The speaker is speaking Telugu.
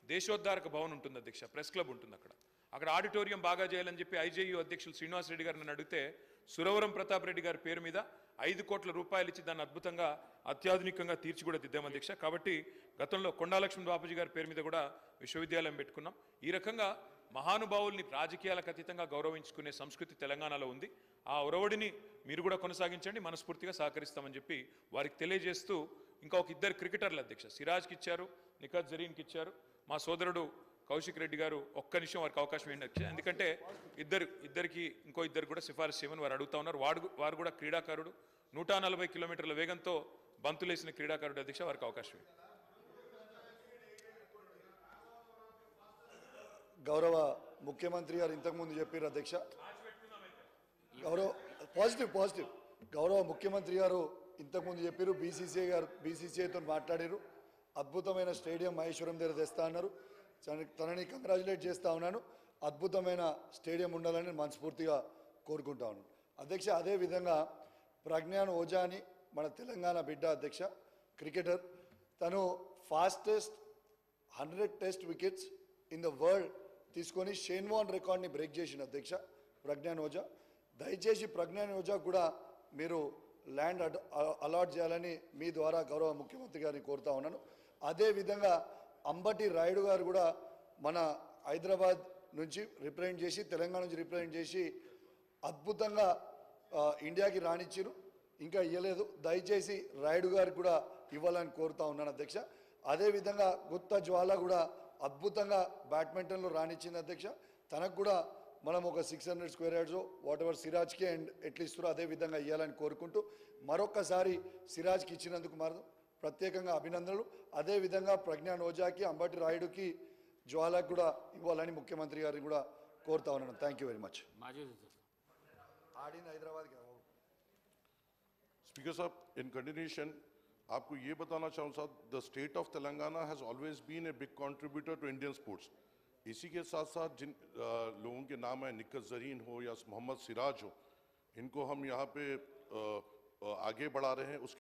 దేశోద్ధారక భవన్ ఉంటుంది అధ్యక్ష ప్రెస్ క్లబ్ ఉంటుంది అక్కడ అక్కడ ఆడిటోరియం బాగా చేయాలని చెప్పి ఐజేయు అధ్యక్షులు శ్రీనివాస్ రెడ్డి గారు నన్ను అడిగితే సురవరం ప్రతాప్ రెడ్డి గారి పేరు మీద ఐదు కోట్ల రూపాయలు ఇచ్చి దాన్ని అద్భుతంగా అత్యాధునికంగా తీర్చి కూడా దిద్దాం అధ్యక్ష కాబట్టి గతంలో కొండాలక్ష్మణ్ బాపూజీ గారి పేరు మీద కూడా విశ్వవిద్యాలయం పెట్టుకున్నాం ఈ రకంగా మహానుభావుల్ని రాజకీయాలకు అతీతంగా గౌరవించుకునే సంస్కృతి తెలంగాణలో ఉంది ఆ ఒరవడిని మీరు కూడా కొనసాగించండి మనస్ఫూర్తిగా సహకరిస్తామని చెప్పి వారికి తెలియజేస్తూ ఇంకా ఒక ఇద్దరు క్రికెటర్లు అధ్యక్ష సిరాజ్కి ఇచ్చారు నిఖత్ జరీన్కి ఇచ్చారు మా సోదరుడు కౌశిక్ రెడ్డి గారు ఒక్క నిమిషం వారికి అవకాశం ఏంటి అధ్యక్ష ఎందుకంటే ఇద్దరు ఇద్దరికి ఇంకో ఇద్దరు కూడా సిఫారసు చేయమని వారు అడుగుతా ఉన్నారు వాడు వారు కూడా క్రీడాకారుడు నూట నలభై కిలోమీటర్ల వేగంతో బంతులేసిన క్రీడాకారుడు అధ్యక్ష వారికి అవకాశం ఇవ్వండి. గౌరవ ముఖ్యమంత్రి గారు ఇంతకుముందు చెప్పారు అధ్యక్ష గౌరవ పాజిటివ్ పాజిటివ్ గౌరవ ముఖ్యమంత్రి గారు ఇంతకుముందు చెప్పారు బీసీసీఐ గారు బీసీసీఐతో మాట్లాడారు అద్భుతమైన స్టేడియం మహేశ్వరం దగ్గర తెస్తా అన్నారు తన- తనని కంగ్రాచులేట్ చేస్తా ఉన్నాను అద్భుతమైన స్టేడియం ఉండాలని మనస్ఫూర్తిగా కోరుకుంటా ఉన్నాను అధ్యక్ష అదే విధంగా ప్రజ్ఞాన్ ఓజా అని మన తెలంగాణ బిడ్డ అధ్యక్ష క్రికెటర్ తను fastest hundred test wickets in the world తీసుకొని షేన్వాన్ రికార్డ్ని బ్రేక్ చేసిన అధ్యక్ష ప్రజ్ఞాన్ ఓజా దయచేసి ప్రజ్ఞాన్ ఓజా కూడా మీరు ల్యాండ్ అడ్ అలాట్ చేయాలని మీ ద్వారా గౌరవ ముఖ్యమంత్రి గారిని కోరుతా ఉన్నాను అదేవిధంగా అంబటి రాయుడు గారు కూడా మన హైదరాబాద్ నుంచి రిప్రజెంట్ చేసి తెలంగాణ నుంచి రిప్రజెంట్ చేసి అద్భుతంగా ఆ, ఇండియాకి రానిచ్చారు ఇంకా ఇవ్వలేదు దయచేసి రాయుడు గారికి కూడా ఇవ్వాలని కోరుతా ఉన్నాను అధ్యక్ష అదేవిధంగా గుత్త జ్వాల కూడా అద్భుతంగా బ్యాడ్మింటన్లో రానిచ్చింది అధ్యక్ష తనకు కూడా మనం ఒక six hundred square yards whatever సిరాజ్కి అండ్ ఎట్లా ఇస్తారో అదే విధంగా ఇవ్వాలని కోరుకుంటూ మరొక్కసారి సిరాజ్కి ఇచ్చినందుకు మరి ప్రత్యేకంగా అభినందనలు అదేవిధంగా ప్రజ్ఞాన్ ఓజాకి అంబటి రాయుడుకి జ్వాలకు కూడా ఇవ్వాలని ముఖ్యమంత్రి గారిని కూడా కోరుతా ఉన్నాను thank you very much Majid है सर ఆడింది హైదరాబాద్కి स्पीकर साहब इन कंटिन्यूशन आपको ये बताना चाहूँ साहब the state of Telangana has always been a big contributor to Indian sports इसी के साथ साथ जिन अ, लोगों के नाम है निकत जरीन हो या मोहम्मद सिराज हो इनको हम यहाँ पे अ, अ, आगे बढ़ा रहे हैं उसके